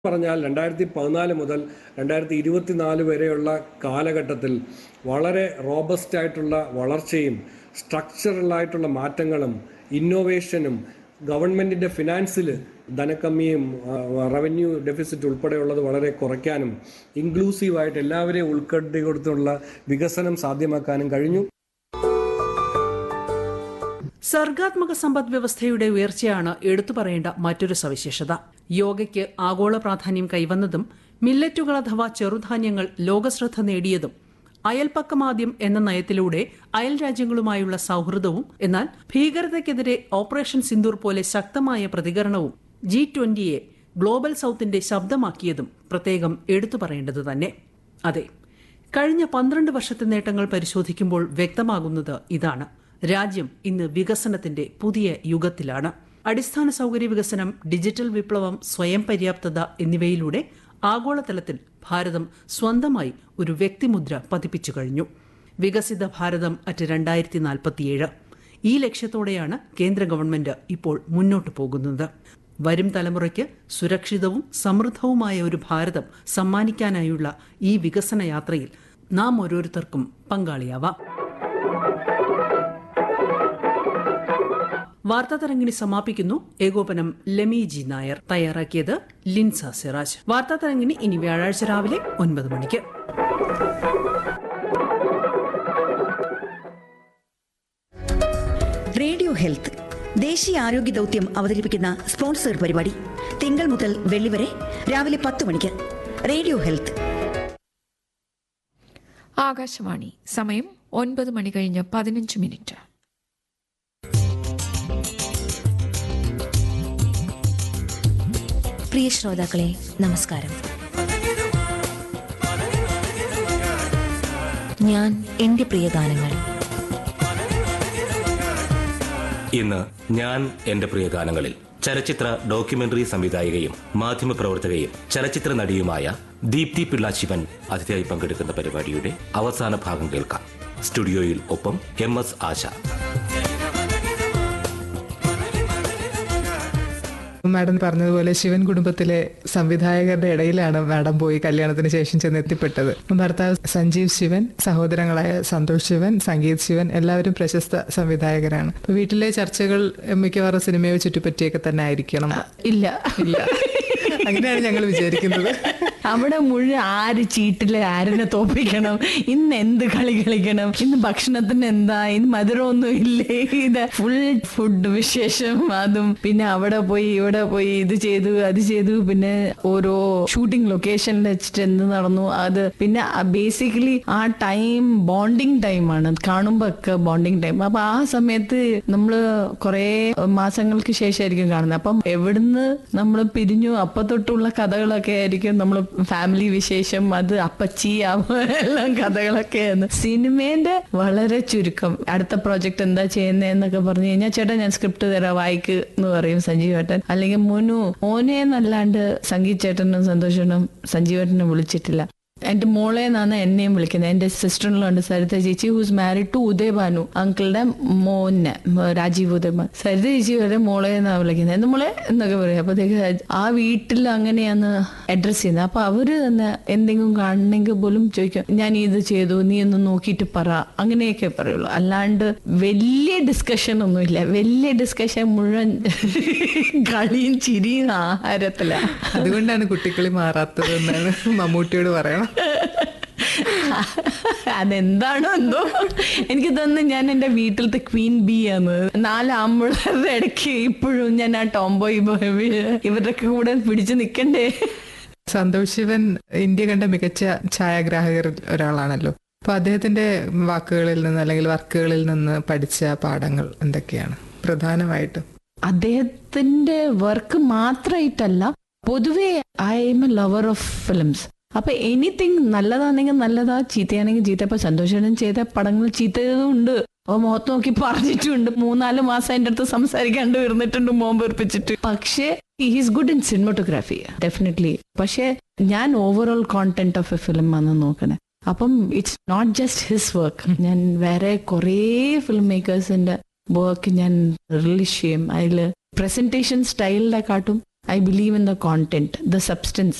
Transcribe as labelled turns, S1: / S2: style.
S1: പറഞ്ഞാൽ രണ്ടായിരത്തി പതിനാല് മുതൽ രണ്ടായിരത്തി ഇരുപത്തിനാല് വരെയുള്ള കാലഘട്ടത്തിൽ വളരെ റോബസ്റ്റ് ആയിട്ടുള്ള വളർച്ചയും സ്ട്രക്ചറലായിട്ടുള്ള മാറ്റങ്ങളും ഇന്നോവേഷനും ഗവൺമെന്റിന്റെ ഫിനാൻസിൽ ധനക്കമ്മിയും റവന്യൂ ഡെഫിസിറ്റ് ഉൾപ്പെടെയുള്ളത് വളരെ കുറയ്ക്കാനും ഇൻക്ലൂസീവായിട്ട് എല്ലാവരെയും ഉൾപ്പെടുത്തി കൊടുത്തുള്ള വികസനം സാധ്യമാക്കാനും കഴിഞ്ഞു
S2: സർഗാത്മക സമ്പദ് വ്യവസ്ഥയുടെ ഉയർച്ചയാണ് എടുത്തു പറയേണ്ട മറ്റൊരു സവിശേഷത യോഗയ്ക്ക് ആഗോള പ്രാധാന്യം കൈവന്നതും മില്ലറ്റുകൾ അഥവാ ചെറുധാന്യങ്ങൾ ലോകശ്രദ്ധ നേടിയതും അയൽപ്പക്കമാദ്യം എന്ന നയത്തിലൂടെ അയൽ രാജ്യങ്ങളുമായുള്ള സൌഹൃദവും എന്നാൽ ഭീകരതയ്ക്കെതിരെ ഓപ്പറേഷൻ സിന്ദൂർ പോലെ ശക്തമായ പ്രതികരണവും ജി ട്വന്റിയെ ഗ്ലോബൽ സൌത്തിന്റെ ശബ്ദമാക്കിയതും പ്രത്യേകം എടുത്തു പറയേണ്ടത് തന്നെ അതെ കഴിഞ്ഞ പന്ത്രണ്ട് വർഷത്തെ നേട്ടങ്ങൾ പരിശോധിക്കുമ്പോൾ വ്യക്തമാകുന്നത് ഇതാണ് രാജ്യം ഇന്ന് വികസനത്തിന്റെ പുതിയ യുഗത്തിലാണ് അടിസ്ഥാന സൗകര്യ വികസനം ഡിജിറ്റൽ വിപ്ലവം സ്വയം പര്യാപ്തത എന്നിവയിലൂടെ ആഗോളതലത്തിൽ ഭാരതം സ്വന്തമായി ഒരു വ്യക്തിമുദ്ര പതിപ്പിച്ചു കഴിഞ്ഞു വികസിത ഭാരതം അറ്റ് രണ്ടായിരത്തി നാൽപ്പത്തിയേഴ് ഈ ലക്ഷ്യത്തോടെയാണ് കേന്ദ്ര ഗവൺമെന്റ് ഇപ്പോൾ മുന്നോട്ടു പോകുന്നത് വരും തലമുറയ്ക്ക് സുരക്ഷിതവും സമൃദ്ധവുമായ ഒരു ഭാരതം സമ്മാനിക്കാനായുള്ള ഈ വികസന യാത്രയിൽ നാം ഓരോരുത്തർക്കും പങ്കാളിയാവാം വാർത്താ തരങ്ങിണി സമാപിക്കുന്നു ഏകോപനം ലെമി ജി നായർ തയ്യാറാക്കിയത് ലിൻസ സിറാജ് വാർത്താ തരങ്ങിണി ഇനി വ്യാഴാഴ്ച രാവിലെ ഒൻപത് മണിക്ക്
S3: റേഡിയോ ഹെൽത്ത് ദേശീയ ആരോഗ്യ ദൗത്യം അവതരിപ്പിക്കുന്ന സ്പോൺസർ പരിപാടി തിങ്കൾ മുതൽ വെള്ളി വരെ രാവിലെ പത്ത് മണിക്ക് റേഡിയോ ഹെൽത്ത്
S4: ആകാശവാണി സമയം ഒൻപത് മണി കഴിഞ്ഞ് പതിനഞ്ച് മിനിറ്റ്
S5: പ്രിയ ശ്രോതാക്കളെ നമസ്കാരം ഞാൻ എന്റെ പ്രിയ ഗാനങ്ങൾ
S6: ഇന്ന് ഞാൻ എന്റെ പ്രിയ ഗാനങ്ങളിൽ ചലച്ചിത്ര ഡോക്യുമെന്ററി സംവിധായികയും മാധ്യമപ്രവർത്തകയും ചലച്ചിത്ര നടിയുമായ ദീപ്തി പിള്ള ശിവൻ അതിഥിയായി പങ്കെടുക്കുന്ന പരിപാടിയുടെ അവസാന ഭാഗം കേൾക്കാം സ്റ്റുഡിയോയിൽ ഒപ്പം എം എസ് ആശ
S7: മാഡം പറഞ്ഞതുപോലെ ശിവൻ കുടുംബത്തിലെ സംവിധായകരുടെ ഇടയിലാണ് മാഡം പോയി കല്യാണത്തിന് ശേഷം ചെന്ന് എത്തിപ്പെട്ടത് ഭർത്താവ് സഞ്ജീവ് ശിവൻ സഹോദരങ്ങളായ സന്തോഷ് ശിവൻ സംഗീത് ശിവൻ എല്ലാവരും പ്രശസ്ത സംവിധായകരാണ് അപ്പൊ വീട്ടിലെ ചർച്ചകൾ മിക്കവാറും സിനിമയെ ചുറ്റിപ്പറ്റിയൊക്കെ തന്നെ ആയിരിക്കണം
S8: ഇല്ല
S7: ഇല്ല അങ്ങനെയാണ് ഞങ്ങൾ വിചാരിക്കുന്നത്
S8: അവിടെ മുഴുവൻ ആര് ചീട്ടില് ആരിനെ തോപ്പിക്കണം ഇന്ന് എന്ത് കളി കളിക്കണം ഇന്ന് ഭക്ഷണത്തിന് എന്താ ഇന്ന് മധുരമൊന്നും ഇല്ലേ ഇത് ഫുൾ ഫുഡ് വിശേഷം അതും പിന്നെ അവിടെ പോയി ഇവിടെ പോയി ഇത് ചെയ്തു അത് ചെയ്തു പിന്നെ ഓരോ ഷൂട്ടിംഗ് ലൊക്കേഷനിൽ വെച്ചിട്ട് എന്ത് നടന്നു അത് പിന്നെ ബേസിക്കലി ആ ടൈം ബോണ്ടിങ് ടൈമാണ് കാണുമ്പോ ഒക്കെ ബോണ്ടിങ് ടൈം അപ്പൊ ആ സമയത്ത് നമ്മള് കുറെ മാസങ്ങൾക്ക് ശേഷമായിരിക്കും കാണുന്നത് അപ്പം എവിടുന്ന് നമ്മൾ പിരിഞ്ഞു അപ്പൊ തൊട്ടുള്ള കഥകളൊക്കെ ആയിരിക്കും നമ്മൾ ഫാമിലി വിശേഷം അത് അപ്പച്ചി അവ എല്ലാം കഥകളൊക്കെയാണ് സിനിമേന്റെ വളരെ ചുരുക്കം അടുത്ത പ്രോജക്റ്റ് എന്താ ചെയ്യുന്നതെന്നൊക്കെ പറഞ്ഞു കഴിഞ്ഞാൽ ചേട്ടാ ഞാൻ സ്ക്രിപ്റ്റ് തരാം വായിക്ക് എന്ന് പറയും സഞ്ജീവ് ഏട്ടൻ അല്ലെങ്കിൽ മുനു മോനെ എന്നല്ലാണ്ട് സംഗീത് ചേട്ടനും സന്തോഷനും സഞ്ജീവ് ഏട്ടനും വിളിച്ചിട്ടില്ല എന്റെ മോളെ എന്നാണ് എന്നെയും വിളിക്കുന്നത് എന്റെ സിസ്റ്ററിലുണ്ട് സരിത ചേച്ചി ഹൂസ് മാരിഡ് ടു ഉദയഭാനു അങ്കിളുടെ മോനെ രാജീവ് ഉദയഭാൻ സരിത ചേച്ചി വരെ മോളെ എന്നാണ് വിളിക്കുന്നത് എന്ത് മോളെ എന്നൊക്കെ പറയും അപ്പോഴത്തേക്ക് ആ വീട്ടിൽ അങ്ങനെയാണ് അഡ്രസ് ചെയ്യുന്നത് അപ്പൊ അവര് തന്നെ എന്തെങ്കിലും കാണണമെങ്കിൽ പോലും ചോദിക്കും ഞാൻ ഇത് ചെയ്തു നീ ഒന്ന് നോക്കിയിട്ട് പറ അങ്ങനെയൊക്കെ പറയുള്ളൂ അല്ലാണ്ട് വലിയ ഡിസ്കഷൻ ഒന്നുമില്ല വലിയ ഡിസ്കഷൻ മുഴുവൻ കളിയും ചിരിയും ആഹാരത്തിലാണ്
S7: അതുകൊണ്ടാണ് കുട്ടിക്കളി മാറാത്തത് എന്നാണ് മമ്മൂട്ടിയോട് പറയണം
S8: അതെന്താണോ എന്തോ എനിക്ക് തോന്നുന്നു ഞാൻ എന്റെ വീട്ടിലത്തെ ക്വീൻ ബി ആണ് നാല് ആമ്പിള്ളേരുടെ ഇടയ്ക്ക് ഇപ്പോഴും ഞാൻ ആ ടോംബോയ് ഇവരുടെ കൂടെ പിടിച്ചു നിൽക്കണ്ടേ
S7: സന്തോഷ് ശിവൻ ഇന്ത്യ കണ്ട മികച്ച ഛായാഗ്രാഹകരിൽ ഒരാളാണല്ലോ അപ്പൊ അദ്ദേഹത്തിന്റെ വാക്കുകളിൽ നിന്ന് അല്ലെങ്കിൽ വർക്കുകളിൽ നിന്ന് പഠിച്ച പാഠങ്ങൾ എന്തൊക്കെയാണ് പ്രധാനമായിട്ടും
S8: അദ്ദേഹത്തിന്റെ വർക്ക് മാത്രമായിട്ടല്ല പൊതുവെ I M A lover of films അപ്പൊ എനിത്തിങ് നല്ലതാണെങ്കിൽ നല്ലതാ ചീത്തയാണെങ്കിൽ ചീത്ത ഇപ്പൊ സന്തോഷം ചെയ്ത പടങ്ങൾ ചീത്തതും ഉണ്ട് അപ്പൊ മുഖത്ത് നോക്കി പറഞ്ഞിട്ടുണ്ട് മൂന്നാല് മാസം എൻ്റെ അടുത്ത് സംസാരിക്കാണ്ട് ഇരുന്നിട്ടുണ്ട് മോൻ വെറുപ്പിച്ചിട്ട് പക്ഷേ he's good in cinematography definitely പക്ഷേ ഞാൻ overall content of a film ആണ് നോക്കണേ അപ്പം it's not just his work ഞാൻ വേറെ കുറേ ഫിലിം മേക്കേഴ്സിന്റെ വർക്ക് ഞാൻ റിലീസ് ചെയ്യും അതിൽ പ്രസന്റേഷൻ സ്റ്റൈലിനെ കാട്ടും I believe in the content the substance